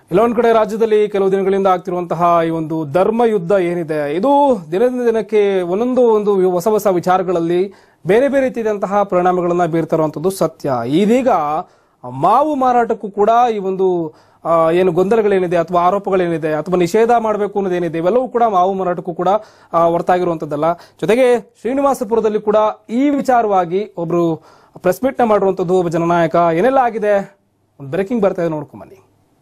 ಕೆಲವೊಂದು ಕಡೆ ರಾಜ್ಯದಲ್ಲಿ ಕೆಲವು ದಿನಗಳಿಂದ ಆಗ್ತಿರುವಂತಹ ಈ ಒಂದು ಧರ್ಮ ಯುದ್ಧ ಏನಿದೆ ಇದು ದಿನದಿಂದ ದಿನಕ್ಕೆ ಒಂದೊಂದು ಒಂದು ಹೊಸ ಹೊಸ ವಿಚಾರಗಳಲ್ಲಿ ಬೇರೆ ಬೇರೆ ರೀತಿಯಾದಂತಹ ಪರಿಣಾಮಗಳನ್ನ ಬೀರ್ತಾ ಇರುವಂತದ್ದು ಸತ್ಯ ಇದೀಗ ಮಾವು ಮಾರಾಟಕ್ಕೂ ಕೂಡ ಈ ಒಂದು ಆ, ಏನು ಗೊಂದಲಗಳೇನಿದೆ ಅಥವಾ ಆರೋಪಗಳೇನಿದೆ ಅಥವಾ ನಿಷೇಧ ಮಾಡಬೇಕು ಅನ್ನೋದೇನಿದೆ ಇವೆಲ್ಲವೂ ಕೂಡ ಮಾವು ಮಾರಾಟಕ್ಕೂ ಕೂಡ ಆ, ಹೊರತಾಗಿರುವಂತದ್ದಲ್ಲ ಜೊತೆಗೆ ಶ್ರೀನಿವಾಸಪುರದಲ್ಲಿ ಕೂಡ ಈ ವಿಚಾರವಾಗಿ ಒಬ್ರು ಪ್ರೆಸ್ ಮೀಟ್ ನ ಮಾಡಿರುವಂತದ್ದು ಒಬ್ಬ ಜನನಾಯಕ ಏನೆಲ್ಲ ಆಗಿದೆ ಒಂದು ಬ್ರೇಕಿಂಗ್ ಬರ್ತಾ ಇದೆ ನೋಡ್ಕೊಂಡ್ ಬನ್ನಿ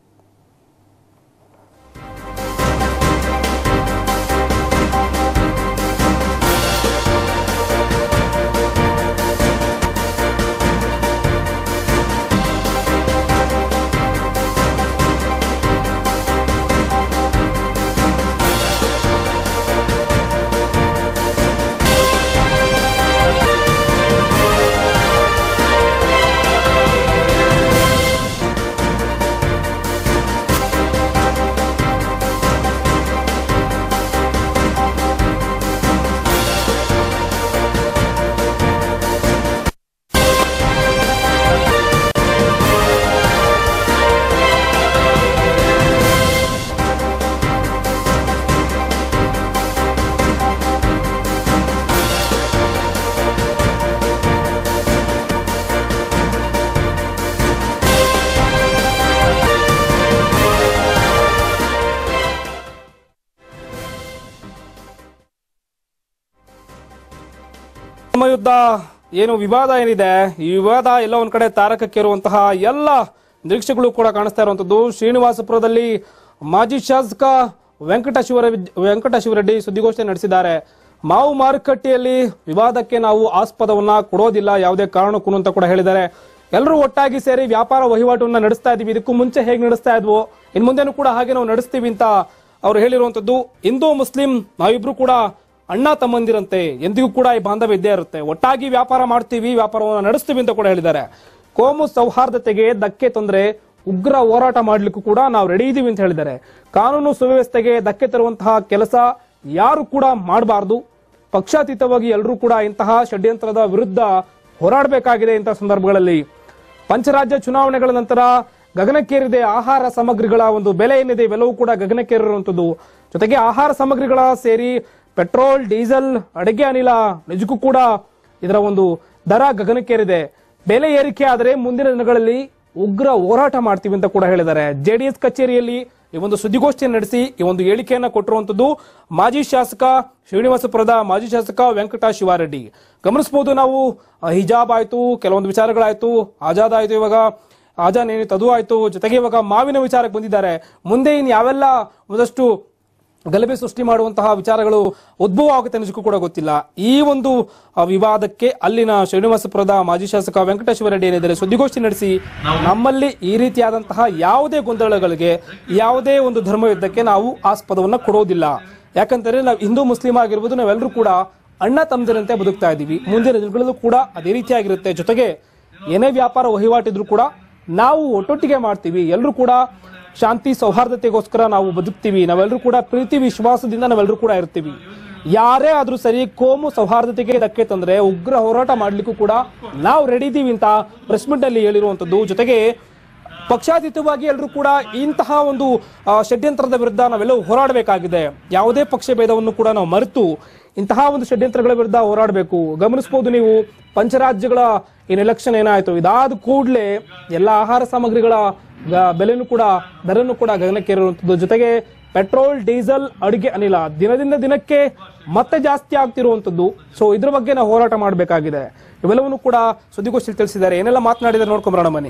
ಯುದ್ಧ ಏನು ವಿವಾದ ಏನಿದೆ ಈ ವಿವಾದ ಎಲ್ಲ ಒಂದ್ ಕಡೆ ತಾರಕಕ್ಕೇರುವಂತಹ ಎಲ್ಲ ನಿರೀಕ್ಷೆಗಳು ಕೂಡ ಕಾಣಿಸ್ತಾ ಇರುವಂತದ್ದು ಶ್ರೀನಿವಾಸಪುರದಲ್ಲಿ ಮಾಜಿ ಶಾಸಕ ವೆಂಕಟ ಶಿವರ ವೆಂಕಟ ಶಿವರೆಡ್ಡಿ ಸುದ್ದಿಗೋಷ್ಠಿ ನಡೆಸಿದ್ದಾರೆ ಮಾವು ಮಾರುಕಟ್ಟೆಯಲ್ಲಿ ವಿವಾದಕ್ಕೆ ನಾವು ಆಸ್ಪದವನ್ನ ಕೊಡೋದಿಲ್ಲ ಯಾವುದೇ ಕಾರಣಕ್ಕೂ ಅಂತ ಕೂಡ ಹೇಳಿದ್ದಾರೆ ಎಲ್ಲರೂ ಒಟ್ಟಾಗಿ ಸೇರಿ ವ್ಯಾಪಾರ ವಹಿವಾಟನ್ನ ನಡೆಸ್ತಾ ಇದೀವಿ ಇದಕ್ಕೂ ಮುಂಚೆ ಹೇಗೆ ನಡೆಸ್ತಾ ಇದ್ವು ಇನ್ ಮುಂದೆನೂ ಕೂಡ ಹಾಗೆ ನಾವು ನಡೆಸ್ತೀವಿ ಅಂತ ಅವ್ರು ಹೇಳಿರುವಂತದ್ದು ಹಿಂದೂ ಮುಸ್ಲಿಂ ನಾವಿಬ್ರು ಕೂಡ ಅಣ್ಣ ತಮ್ಮಂದಿರಂತೆ ಎಂದಿಗೂ ಕೂಡ ಈ ಬಾಂಧವ್ಯ ಇದ್ದೇ ಇರುತ್ತೆ ಒಟ್ಟಾಗಿ ವ್ಯಾಪಾರ ಮಾಡ್ತೀವಿ ವ್ಯಾಪಾರವನ್ನು ನಡೆಸ್ತೀವಿ ಅಂತ ಕೂಡ ಹೇಳಿದ್ದಾರೆ ಕೋಮು ಸೌಹಾರ್ದತೆಗೆ ಧಕ್ಕೆ ತೊಂದರೆ ಉಗ್ರ ಹೋರಾಟ ಮಾಡ್ಲಿಕ್ಕೂ ಕೂಡ ನಾವು ರೆಡಿ ಇದೀವಿ ಅಂತ ಹೇಳಿದ್ದಾರೆ ಕಾನೂನು ಸುವ್ಯವಸ್ಥೆಗೆ ಧಕ್ಕೆ ತರುವಂತಹ ಕೆಲಸ ಯಾರು ಕೂಡ ಮಾಡಬಾರದು ಪಕ್ಷಾತೀತವಾಗಿ ಎಲ್ಲರೂ ಕೂಡ ಇಂತಹ ಷಡ್ಯಂತ್ರದ ವಿರುದ್ಧ ಹೋರಾಡಬೇಕಾಗಿದೆ ಇಂತಹ ಸಂದರ್ಭಗಳಲ್ಲಿ ಪಂಚರಾಜ್ಯ ಚುನಾವಣೆಗಳ ನಂತರ ಗಗನಕ್ಕೇರಿದೆ ಆಹಾರ ಸಾಮಗ್ರಿಗಳ ಒಂದು ಬೆಲೆ ಏನಿದೆ ಇವೆಲ್ಲವೂ ಕೂಡ ಗಗನಕ್ಕೇರಿರುವಂತದ್ದು ಜೊತೆಗೆ ಆಹಾರ ಸಾಮಗ್ರಿಗಳ ಸೇರಿ ಪೆಟ್ರೋಲ್ ಡೀಸೆಲ್ ಅಡುಗೆ ಅನಿಲ ನಿಜಕ್ಕೂ ಕೂಡ ಇದರ ಒಂದು ದರ ಗಗನಕ್ಕೇರಿದೆ ಬೆಲೆ ಏರಿಕೆ ಆದರೆ ಮುಂದಿನ ದಿನಗಳಲ್ಲಿ ಉಗ್ರ ಹೋರಾಟ ಮಾಡ್ತೀವಿ ಅಂತ ಕೂಡ ಹೇಳಿದ್ದಾರೆ ಜೆಡಿಎಸ್ ಕಚೇರಿಯಲ್ಲಿ ಈ ಒಂದು ಸುದ್ದಿಗೋಷ್ಠಿಯನ್ನು ನಡೆಸಿ ಈ ಒಂದು ಹೇಳಿಕೆಯನ್ನ ಕೊಟ್ಟಿರುವಂತದ್ದು ಮಾಜಿ ಶಾಸಕ ಶ್ರೀನಿವಾಸಪುರದ ಮಾಜಿ ಶಾಸಕ ವೆಂಕಟ ಶಿವಾರೆಡ್ಡಿ ಗಮನಿಸಬಹುದು ನಾವು ಆ, ಹಿಜಾಬ್ ಆಯ್ತು ಕೆಲವೊಂದು ವಿಚಾರಗಳಾಯ್ತು ಆಜಾದ್ ಆಯ್ತು ಇವಾಗ ಆಜಾನ್ ಏನಿತ್ತು ಅದು ಆಯ್ತು ಜೊತೆಗೆ ಇವಾಗ ಮಾವಿನ ವಿಚಾರಕ್ಕೆ ಬಂದಿದ್ದಾರೆ ಮುಂದೆ ಇನ್ ಯಾವೆಲ್ಲ ಒಂದಷ್ಟು ಗಲಭೆ ಸೃಷ್ಟಿ ಮಾಡುವಂತಹ ವಿಚಾರಗಳು ಉದ್ಭವ ಆಗುತ್ತೆ ನಿಜಕ್ಕೂ ಕೂಡ ಗೊತ್ತಿಲ್ಲ ಈ ಒಂದು ಆ, ವಿವಾದಕ್ಕೆ ಅಲ್ಲಿನ ಶ್ರೀನಿವಾಸಪುರದ ಮಾಜಿ ಶಾಸಕ ವೆಂಕಟೇಶ್ವರ ರೆಡ್ಡಿ ಏನಿದ್ದಾರೆ ಸುದ್ದಿಗೋಷ್ಠಿ ನಡೆಸಿ ನಮ್ಮಲ್ಲಿ ಈ ರೀತಿಯಾದಂತಹ ಯಾವುದೇ ಗೊಂದಲಗಳಿಗೆ ಯಾವುದೇ ಒಂದು ಧರ್ಮ ಯುದ್ಧಕ್ಕೆ ನಾವು ಆಸ್ಪದವನ್ನ ಕೊಡೋದಿಲ್ಲ ಯಾಕಂತಂದ್ರೆ ನಾವು ಹಿಂದೂ ಮುಸ್ಲಿಂ ಆಗಿರ್ಬೋದು ನಾವೆಲ್ಲರೂ ಕೂಡ ಅಣ್ಣ ತಮ್ಮದಿರಂತೆ ಬದುಕ್ತಾ ಇದ್ದೀವಿ ಮುಂದಿನ ದಿನಗಳಲ್ಲೂ ಕೂಡ ಅದೇ ರೀತಿಯಾಗಿರುತ್ತೆ ಜೊತೆಗೆ ಏನೇ ವ್ಯಾಪಾರ ವಹಿವಾಟಿದ್ರು ಕೂಡ ನಾವು ಒಟ್ಟೊಟ್ಟಿಗೆ ಮಾಡ್ತೀವಿ ಎಲ್ಲರೂ ಕೂಡ ಶಾಂತಿ ಸೌಹಾರ್ದತೆಗೋಸ್ಕರ ನಾವು ಬದುಕ್ತೀವಿ ನಾವೆಲ್ಲರೂ ಕೂಡ ಪ್ರೀತಿ ವಿಶ್ವಾಸದಿಂದ ನಾವೆಲ್ಲರೂ ಕೂಡ ಇರ್ತೀವಿ ಯಾರೇ ಆದ್ರೂ ಸರಿ ಕೋಮು ಸೌಹಾರ್ದತೆಗೆ ಧಕ್ಕೆ ತಂದ್ರೆ ಉಗ್ರ ಹೋರಾಟ ಮಾಡ್ಲಿಕ್ಕೂ ಕೂಡ ನಾವು ರೆಡಿ ಇದೀವಿ ಅಂತ ಪ್ರೆಸ್ ಮೀಟ್ ಅಲ್ಲಿ ಹೇಳಿರುವಂತದ್ದು ಜೊತೆಗೆ ಪಕ್ಷಾತೀತವಾಗಿ ಎಲ್ಲರೂ ಕೂಡ ಇಂತಹ ಒಂದು ಆ, ಷಡ್ಯಂತ್ರದ ವಿರುದ್ಧ ನಾವೆಲ್ಲವೂ ಹೋರಾಡಬೇಕಾಗಿದೆ ಯಾವುದೇ ಪಕ್ಷ ಭೇದವನ್ನು ಕೂಡ ನಾವು ಮರೆತು ಇಂತಹ ಒಂದು ಷಡ್ಯಂತ್ರಗಳ ವಿರುದ್ಧ ಹೋರಾಡಬೇಕು ಗಮನಿಸಬಹುದು ನೀವು ಪಂಚರಾಜ್ಯಗಳ ಏನ್ ಎಲೆಕ್ಷನ್ ಏನಾಯ್ತು ಇದಾದ ಕೂಡಲೇ ಎಲ್ಲ ಆಹಾರ ಸಾಮಗ್ರಿಗಳ ಗ- ಬೆಲೆನೂ ಕೂಡ ದರನು ಕೂಡ ಗಗನಕ್ಕೇರಿರುವಂತದ್ದು ಜೊತೆಗೆ ಪೆಟ್ರೋಲ್ ಡೀಸೆಲ್ ಅಡುಗೆ ಅನಿಲ ದಿನದಿಂದ ದಿನಕ್ಕೆ ಮತ್ತೆ ಜಾಸ್ತಿ ಆಗ್ತಿರುವಂತದ್ದು ಸೊ ಇದ್ರ ಬಗ್ಗೆ ನಾವು ಹೋರಾಟ ಮಾಡಬೇಕಾಗಿದೆ ಇವೆಲ್ಲವನ್ನು ಕೂಡ ಸುದ್ದಿಗೋಷ್ಠಿಯಲ್ಲಿ ತಿಳಿಸಿದ್ದಾರೆ ಏನೆಲ್ಲ ಮಾತನಾಡಿದ್ದಾರೆ ನೋಡ್ಕೊಂಬರೋಣ ಬನ್ನಿ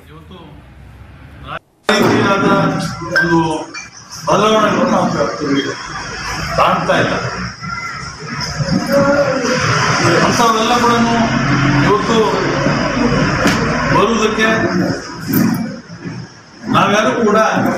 ರೀತಿಯಾದ ಒಂದು ಬದಲಾವಣೆಗಳನ್ನು ನಾವು ಕಾಣ್ತೀವಿ- ಕಾಣ್ತಾ ಇಲ್ಲ ಅಂಥವೆಲ್ಲ ಕೂಡ ಇವತ್ತು ಬರುವುದಕ್ಕೆ ನಾವ್ಯಾರು ಕೂಡ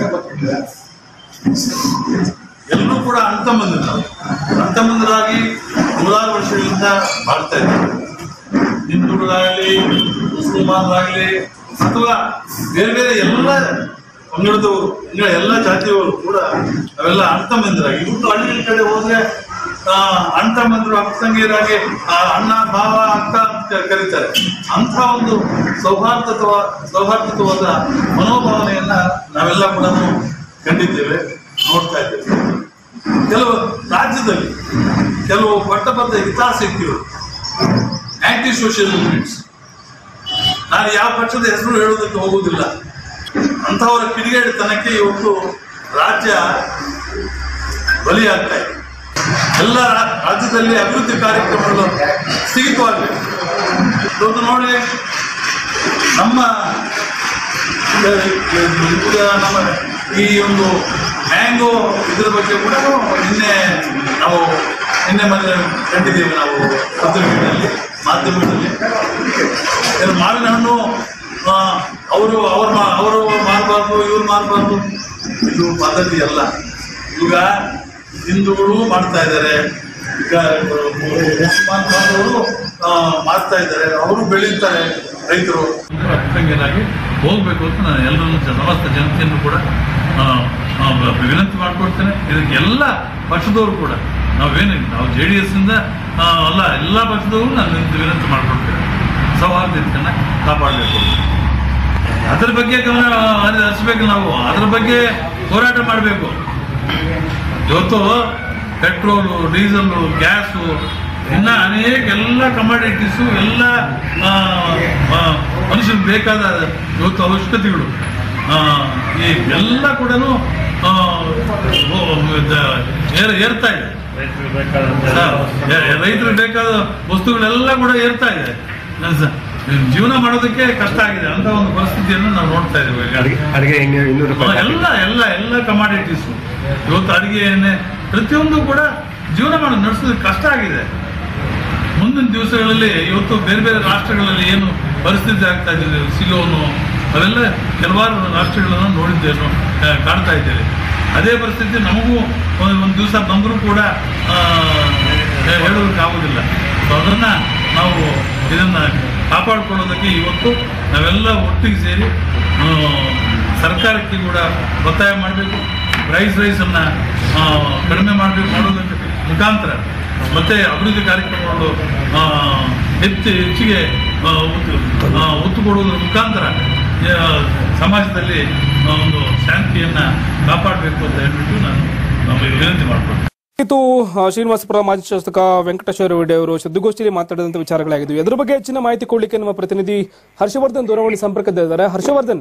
ಎಲ್ಲರೂ ಕೂಡ ಅಂತಂಬಂದಿರ ಅಂತಂಬಂದರಾಗಿ ನೂರಾರು ವರ್ಷಗಳಿಂದ ಬಾಳ್ತಾ ಇದ್ದಾರೆ ಹಿಂದೂಗಳಾಗಲಿ ಮುಸಲ್ಮಾನರಾಗಲಿ ಅಥವಾ ಬೇರೆ ಬೇರೆ ಎಲ್ಲ ಪಂಗಡದವರು ಇಲ್ಲ ಎಲ್ಲ ಜಾತಿಯವರು ಕೂಡ ಅವೆಲ್ಲ ಅಣ್ತಂಬಂದಿರಾಗಿ ಇವತ್ತು ಹಳ್ಳಿಗಳ ಕಡೆ ಹೋದ್ರೆ ಆ, ಅಣ್ತಂಬಂದ್ರು ಅಕ್ಕ ತಂಗಿಯರಾಗಿ ಆ, ಅಣ್ಣ ಭಾವ ಅಕ್ಕ ಅಂತ ಕರೀತಾರೆ ಅಂಥ ಒಂದು ಸೌಹಾರ್ದತ್ವ ಸೌಹಾರ್ದತ್ವವಾದ ಮನೋಭಾವನೆಯನ್ನ ನಾವೆಲ್ಲ ಕೂಡ ಕಂಡಿದ್ದೇವೆ ನೋಡ್ತಾ ಇದ್ದೇವೆ ಕೆಲವು ರಾಜ್ಯದಲ್ಲಿ ಕೆಲವು ಪಟ್ಟಬದ್ಧ ಹಿತಾಸಕ್ತಿಗಳು ಆಂಟಿ ಸೋಷಿಯಲ್ ಮೂವ್ಮೆಂಟ್ಸ್ ನಾನು ಯಾವ ಪಕ್ಷದ ಹೆಸರು ಹೇಳೋದಕ್ಕೆ ಹೋಗುವುದಿಲ್ಲ ಅಂಥವರ ಕಿಡಿಗೇಡಿತನಕ್ಕೆ ಇವತ್ತು ರಾಜ್ಯ ಬಲಿಯಾಗ್ತಾ ಇದೆ ಎಲ್ಲ ರಾ- ರಾಜ್ಯದಲ್ಲಿ ಅಭಿವೃದ್ಧಿ ಕಾರ್ಯಕ್ರಮಗಳು ಸ್ಥಗಿತವಾಗಬೇಕು ಇವತ್ತು ನೋಡಿ ನಮ್ಮ ಈಗ ನಮ್ಮ ಈ ಒಂದು ಮ್ಯಾಂಗೋ ಇದ್ರ ಬಗ್ಗೆ ಕೂಡ ನಿನ್ನೆ ನಾವು ನಿನ್ನೆ ಮೊನ್ನೆ ಕಂಡಿದ್ದೇವೆ ನಾವು ಪತ್ರಿಕೆಗಳಲ್ಲಿ ಮಾಧ್ಯಮದಲ್ಲಿ ಏನು ಮಾವಿನ ಹಣ್ಣು ಆ, ಅವರು ಅವ್ರ ಮಾ ಅವರು ಮಾರಬಾರ್ದು ಇವ್ರು ಮಾರಬಾರ್ದು ಇದು ಪದ್ಧತಿ ಅಲ್ಲ ಈಗ ಹಿಂದೂಗಳು ಮಾಡ್ತಾ ಇದ್ದಾರೆ ಈಗ ಮುಸಲ್ಮಾನ್ ಬಾಂಧವರು ಆ, ಮಾಡ್ತಾ ಇದ್ದಾರೆ ಅವರು ಬೆಳೀತಾರೆ ರೈತರು ಅರ್ಥಂಗೇನಾಗಿ ಹೋಗ್ಬೇಕು ಅಂತ ನಾನು ಎಲ್ಲರನ್ನು ಸಮಸ್ತ ಜನತೆಯನ್ನು ಕೂಡ ಆ, ಆ, ವಿನಂತಿ ಮಾಡ್ಕೊಡ್ತೇನೆ ಇದಕ್ಕೆ ಎಲ್ಲ ಪಕ್ಷದವರು ಕೂಡ ನಾವೇನು ನಾವು ಜೆ ಡಿ ಎಸ್ ಇಂದ ಆ, ಅಲ್ಲ ಎಲ್ಲ ಪಕ್ಷದವರು ನಾನು ವಿನಂತಿ- ವಿನಂತಿ ಮಾಡ್ಕೊಡ್ತೇನೆ ಸೌಹಾರ್ದತೆಯನ್ನು ಕಾಪಾಡಬೇಕು ಅದ್ರ ಬಗ್ಗೆ ಗಮನ ಹರಿ- ಹರಿಸ್ಬೇಕು ನಾವು ಅದ್ರ ಬಗ್ಗೆ ಹೋರಾಟ ಮಾಡಬೇಕು ಇವತ್ತು ಪೆಟ್ರೋಲು ಡೀಸೆಲು ಗ್ಯಾಸು ಇನ್ನ ಅನೇಕ ಎಲ್ಲ ಕಮಾಡಿಟೀಸು ಎಲ್ಲ ಆ, ಆ, ಮನುಷ್ಯನಿಗೆ ಬೇಕಾದ ಇವತ್ತು ಅವಶ್ಯಕತೆಗಳು ಆ, ಈ ಎಲ್ಲ ಕೂಡ ಏರ್ತಾ ಇದೆ ರೈತರಿಗೆ ಬೇಕಾದ ವಸ್ತುಗಳೆಲ್ಲ ಕೂಡ ಏರ್ತಾ ಇದೆ ಸ- ಜೀವನ ಮಾಡೋದಕ್ಕೆ ಕಷ್ಟ ಆಗಿದೆ ಅಂತ ಒಂದು ಪರಿಸ್ಥಿತಿಯನ್ನು ನಾವು ನೋಡ್ತಾ ಇದ್ದೇವೆ ಈಗ. ಅಡಿಗೆ ಅಡಿಗೆ ಎಣ್ಣೆ ಇನ್ನೂರು ಹಾ, ರೂಪಾಯಿ ಎಲ್ಲ ಎಲ್ಲ ಎಲ್ಲ ಕಮಾಡಿಟೀಸು ಇವತ್ತು ಅಡಿಗೆ ಎಣ್ಣೆ ಪ್ರತಿಯೊಂದು ಕೂಡ ಜೀವನ ಮಾಡೋದು ನಡೆಸೋದಕ್ಕೆ ಕಷ್ಟ ಆಗಿದೆ ಮುಂದಿನ ದಿವಸಗಳಲ್ಲಿ ಇವತ್ತು ಬೇರೆ ಬೇರೆ ರಾಷ್ಟ್ರಗಳಲ್ಲಿ ಏನು ಪರಿಸ್ಥಿತಿ ಆಗ್ತಾ ಇದೆ ಸಿಲೋನು ಅವೆಲ್ಲ ಕೆಲವಾರು ರಾಷ್ಟ್ರಗಳನ್ನು ನೋಡಿದ್ದೇವೆ ಆ, ಕಾಣ್ತಾ ಇದ್ದೇವೆ ಅದೇ ಪರಿಸ್ಥಿತಿ ನಮಗೂ ಒಂದು ಒಂದು ದಿವಸ ನಮಗೂ ಕೂಡ ಆ, ಹೇ- ಹೇಳೋದಕ್ಕೆ ಆಗೋದಿಲ್ಲ ಸೊ ಅದನ್ನ ನಾವು ಇದನ್ನ ಕಾಪಾಡಿಕೊಳ್ಳೋದಕ್ಕೆ ಇವತ್ತು ನಾವೆಲ್ಲ ಒಟ್ಟಿಗೆ ಸೇರಿ ಆ, ಸರ್ಕಾರಕ್ಕೆ ಕೂಡ ಒತ್ತಾಯ ಮಾಡಬೇಕು ಪ್ರೈಸ್ ರೈಸನ್ನು ಕಡಿಮೆ ಮಾಡಬೇಕು ಮಾಡೋದಕ್ಕೆ ಮುಖಾಂತರ ಮತ್ತೆ ಅಭಿವೃದ್ಧಿ ಕಾರ್ಯಕ್ರಮಗಳು ಆ, ಹೆಚ್ಚು ಹೆಚ್ಚಿಗೆ ಆ, ಒತ್ತು ಆ, ಒತ್ತು ಕೊಡುವುದರ ಮುಖಾಂತರ ಆ, ಸಮಾಜದಲ್ಲಿ ಆ, ಒಂದು ಶಾಂತಿಯನ್ನ ಕಾಪಾಡಬೇಕು ಅಂತ ಹೇಳ್ಬಿಟ್ಟು ನಾನು ನಮಗೆ ವಿನಂತಿ ಮಾಡ್ಕೊಳ್ತೀನಿ ಇದು ಆ, ಶ್ರೀನಿವಾಸಪುರ ಮಾಜಿ ಶಾಸಕ ವೆಂಕಟೇಶ್ವರ ರೆಡ್ಡಿ ಅವರು ಸುದ್ದಿಗೋಷ್ಠಿಯಲ್ಲಿ ಮಾತಾಡಿದಂತ ವಿಚಾರಗಳಾಗಿದ್ದು ಇದ್ರ ಬಗ್ಗೆ ಹೆಚ್ಚಿನ ಮಾಹಿತಿ ಕೊಡ್ಲಿಕ್ಕೆ ನಮ್ಮ ಪ್ರತಿನಿಧಿ ಹರ್ಷವರ್ಧನ್ ದೂರವಾಣಿ ಸಂಪರ್ಕದಲ್ಲಿದ್ದಾರೆ ಹರ್ಷವರ್ಧನ್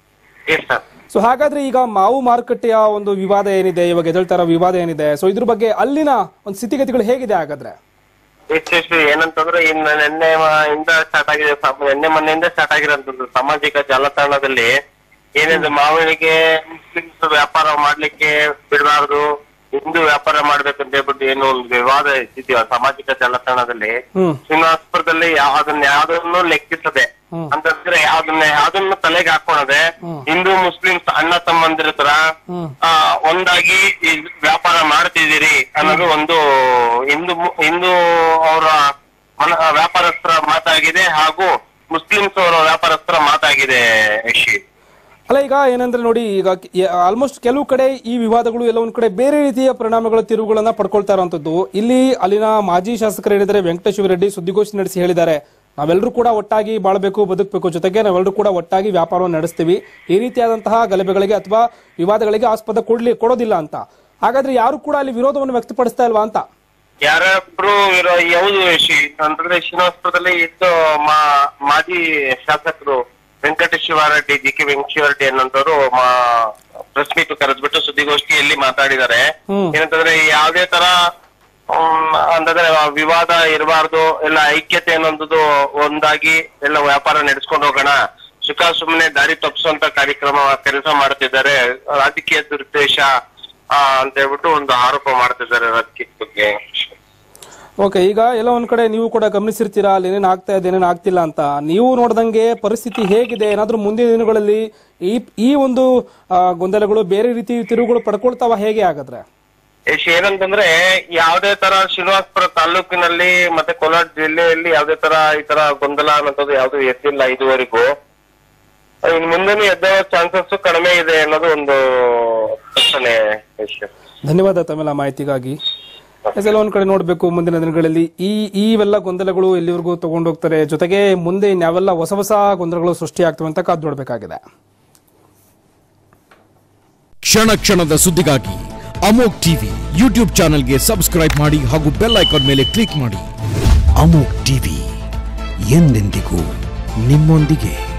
ಎಸ್ ಸರ್ ಸೊ ಹಾಗಾದ್ರೆ ಈಗ ಮಾವು ಮಾರುಕಟ್ಟೆಯ ಒಂದು ವಿವಾದ ಏನಿದೆ ಇವಾಗ ಎದಳ್ತಾರ ವಿವಾದ ಏನಿದೆ ಸೊ ಇದ್ರ ಬಗ್ಗೆ ಅಲ್ಲಿನ ಒಂದು ಸ್ಥಿತಿಗತಿಗಳು ಹೇಗಿದೆ ಹಾಗಾದ್ರೆ ಎಷ್ಟೆಷ್ಟು ಏನಂತಂದ್ರೆ ಇನ್ನು ನಿನ್ನೆ ಮ- ಇಂದ ಸ್ಟಾರ್ಟ್ ಆಗಿದೆ ಸಮ- ನಿನ್ನೆ ಮೊನ್ನೆಯಿಂದ ಸ್ಟಾರ್ಟ್ ಆಗಿರೋಂಥದ್ದು ಸಾಮಾಜಿಕ ಜಾಲತಾಣದಲ್ಲಿ ಏನಿದೆ ಮಾವಿನಿಗೆ ಮುಸ್ಲಿಮ್ಸ್ ವ್ಯಾಪಾರ ಮಾಡ್ಲಿಕ್ಕೆ ಬಿಡಬಾರ್ದು ಹಿಂದೂ ವ್ಯಾಪಾರ ಮಾಡ್ಬೇಕಂತ ಹೇಳ್ಬಿಟ್ಟು ಏನು ಒಂದು ವಿವಾದ ಇದ್ದಿದ್ಯೋ ಸಾಮಾಜಿಕ ಜಾಲತಾಣದಲ್ಲಿ ಹ್ಮ್ ಶ್ರೀನಿವಾಸಪುರದಲ್ಲಿ ಯಾ- ಅದನ್ನ ಯಾವ್ದನ್ನು ಲೆಕ್ಕಿಸದೆ ಹ್ಮ್. ಅಂತಂದ್ರೆ ಯಾವ್ದನ್ನ ಯಾವ್ದನ್ನು ತಲೆಗೆ ಹಾಕೊಳದೆ ಹ್ಮ್. ಹಿಂದೂ ಮುಸ್ಲಿಮ್ಸ್ ಅಣ್ಣ ತಮ್ಮಂದಿರ ತರ ಹ್ಮ್. ಆ, ಒಂದಾಗಿ ಈ ವ್ಯಾಪಾರ ಮಾಡ್ತಿದ್ದೀರಿ ಅನ್ನೋದು ಒಂದು ಹಿಂದೂ ಮು- ಹಿಂದೂ ಅವರ ಮನ ವ್ಯಾಪಾರಸ್ಥರ ಮಾತಾಗಿದೆ ಹಾಗೂ ಮುಸ್ಲಿಮ್ಸ್ ಅವರ ವ್ಯಾಪಾರಸ್ಥರ ಮಾತಾಗಿದೆ ಯಶಿ ಅಲ್ಲ ಈಗ ಏನಂದ್ರೆ ನೋಡಿ ಈಗ ಆಲ್ಮೋಸ್ಟ್ ಕೆಲವು ಕಡೆ ಈ ವಿವಾದಗಳು ಎಲ್ಲ ಒಂದ್ ಕಡೆ ಬೇರೆ ರೀತಿಯ ಪರಿಣಾಮಗಳ ತಿರುವುಗಳನ್ನ ಪಡ್ಕೊಳ್ತಾ ಇರುವಂತದ್ದು ಇಲ್ಲಿ ಅಲ್ಲಿನ ಮಾಜಿ ಶಾಸಕರು ಹೇಳಿದರೆ ವೆಂಕಟೇಶ್ವರ ರೆಡ್ಡಿ ಸುದ್ದಿಗೋಷ್ಠಿ ನಡೆಸಿ ಹೇಳಿದ್ದಾರೆ ನಾವೆಲ್ಲರೂ ಕೂಡ ಒಟ್ಟಾಗಿ ಬಾಳಬೇಕು ಬದುಕಬೇಕು ಜೊತೆಗೆ ನಾವೆಲ್ಲರೂ ಕೂಡ ಒಟ್ಟಾಗಿ ವ್ಯಾಪಾರವನ್ನು ನಡೆಸ್ತೀವಿ ಈ ರೀತಿಯಾದಂತಹ ಗಲಭೆಗಳಿಗೆ ಅಥವಾ ವಿವಾದಗಳಿಗೆ ಆಸ್ಪದ ಕೊಡ್ಲಿ ಕೊಡೋದಿಲ್ಲ ಅಂತ ಹಾಗಾದ್ರೆ ಯಾರು ಕೂಡ ಅಲ್ಲಿ ವಿರೋಧವನ್ನು ವ್ಯಕ್ತಪಡಿಸ್ತಾ ಇಲ್ವಾ ಅಂತ ಯಾರೊಬ್ರು ಇರೋ ಯಾವುದು ಯಶಿ ಅಂತಂದ್ರೆ ಶ್ರೀನಿವಾಸಪುರದಲ್ಲಿ ಇದ್ದು ಮಾ- ಮಾಜಿ ಶಾಸಕರು ವೆಂಕಟೇಶ್ವರ ರೆಡ್ಡಿ ಜಿ ಕೆ ವೆಂಕಟೇಶ್ವರ ರೆಡ್ಡಿ ಅನ್ನೋಂಥವ್ರು ಪ್ರೆಸ್ ಮೀಟ್ ಕರೆದ್ಬಿಟ್ಟು ಸುದ್ದಿಗೋಷ್ಠಿಯಲ್ಲಿ ಮಾತಾಡಿದ್ದಾರೆ ಹ್ಮ್. ಏನಂತಂದ್ರೆ ಯಾವುದೇ ತರ ಹ್ಮ್, ಅಂತಂದ್ರೆ ವಿವಾದ ಇರಬಾರ್ದು ಎಲ್ಲ ಐಕ್ಯತೆ ಅನ್ನೋದು ಒಂದಾಗಿ ಎಲ್ಲ ವ್ಯಾಪಾರ ನಡೆಸ್ಕೊಂಡು ಹೋಗೋಣ ಸುಖ ಸುಮ್ಮನೆ ದಾರಿ ತಪ್ಪಿಸುವಂತ ಕಾರ್ಯಕ್ರಮ ಕೆಲಸ ಮಾಡ್ತಿದ್ದಾರೆ ರಾಜಕೀಯ ದುರುದ್ದೇಶ ಆ, ಅಂತ ಹೇಳ್ಬಿಟ್ಟು ಒಂದು ಆರೋಪ ಮಾಡ್ತಿದ್ದಾರೆ ರಾಜಕೀಯ ಬಗ್ಗೆ ಓಕೆ ಈಗ ಎಲ್ಲ ಒಂದ್ ಕಡೆ ನೀವು ಕೂಡ ಗಮನಿಸಿರ್ತೀರಾ ಅಲ್ಲಿ ಏನೇನು ಆಗ್ತಾ ಇದೆ ಏನೇನು ಆಗ್ತಿಲ್ಲ ಅಂತ ನೀವು ನೋಡ್ದಂಗೆ ಪರಿಸ್ಥಿತಿ ಹೇಗಿದೆ ಏನಾದ್ರೂ ಮುಂದಿನ ದಿನಗಳಲ್ಲಿ ಈ ಈ ಒಂದು ಆ, ಗೊಂದಲಗಳು ಬೇರೆ ರೀತಿ ತಿರುವುಗಳು ಪಡ್ಕೊಳ್ತಾವ ಹೇಗೆ ಹಾಗಾದ್ರೆ ಯಶ್ ಏನಂತಂದ್ರೆ ಯಾವ್ದೇ ತರ ಶ್ರೀನಿವಾಸಪುರ ತಾಲೂಕಿನಲ್ಲಿ ಮತ್ತೆ ಕೋಲಾರ ಜಿಲ್ಲೆಯಲ್ಲಿ ಯಾವ್ದೇ ತರ ಈ ತರ ಗೊಂದಲ ಅನ್ನೋದು ಯಾವ್ದು ಎದ್ದಿಲ್ಲ ಇದುವರೆಗೂ ಇನ್ ಮುಂದೆನೂ ಎದ್ದ ಚಾನ್ಸಸ್ ಕಡಿಮೆ ಇದೆ ಅನ್ನೋದು ಒಂದು ಪ್ರಶ್ನೆ ಯಶ್ ಧನ್ಯವಾದ ತಮ್ಮೆಲ್ಲ ಮಾಹಿತಿಗಾಗಿ ಎಸ್ ಎಲ್ಲ ಒಂದ್ ಕಡೆ ನೋಡ್ಬೇಕು ಮುಂದಿನ ದಿನಗಳಲ್ಲಿ ಈ ಇವೆಲ್ಲ ಗೊಂದಲಗಳು ಎಲ್ಲಿವರೆಗೂ ತಗೊಂಡೋಗ್ತಾರೆ ಜೊತೆಗೆ ಮುಂದೆ ಇನ್ಯಾವೆಲ್ಲ ಹೊಸ ಹೊಸ ಗೊಂದಲಗಳು ಸೃಷ್ಟಿ ಆಗ್ತವೆ ಅಂತ ಕಾದ್ ನೋಡ್ಬೇಕಾಗಿದೆ ಕ್ಷಣ ಕ್ಷಣದ ಸುದ್ದಿಗಾಗಿ ಅಮೋಕ್ ಟಿವಿ ಯೂಟ್ಯೂಬ್ ಚಾನೆಲ್ಗೆ ಸಬ್ಸ್ಕ್ರೈಬ್ ಮಾಡಿ ಹಾಗೂ ಬೆಲ್ ಐಕಾನ್ ಮೇಲೆ ಕ್ಲಿಕ್ ಮಾಡಿ ಅಮೋಕ್ ಟಿವಿ ಎಂದೆಂದಿಗೂ ನಿಮ್ಮೊಂದಿಗೆ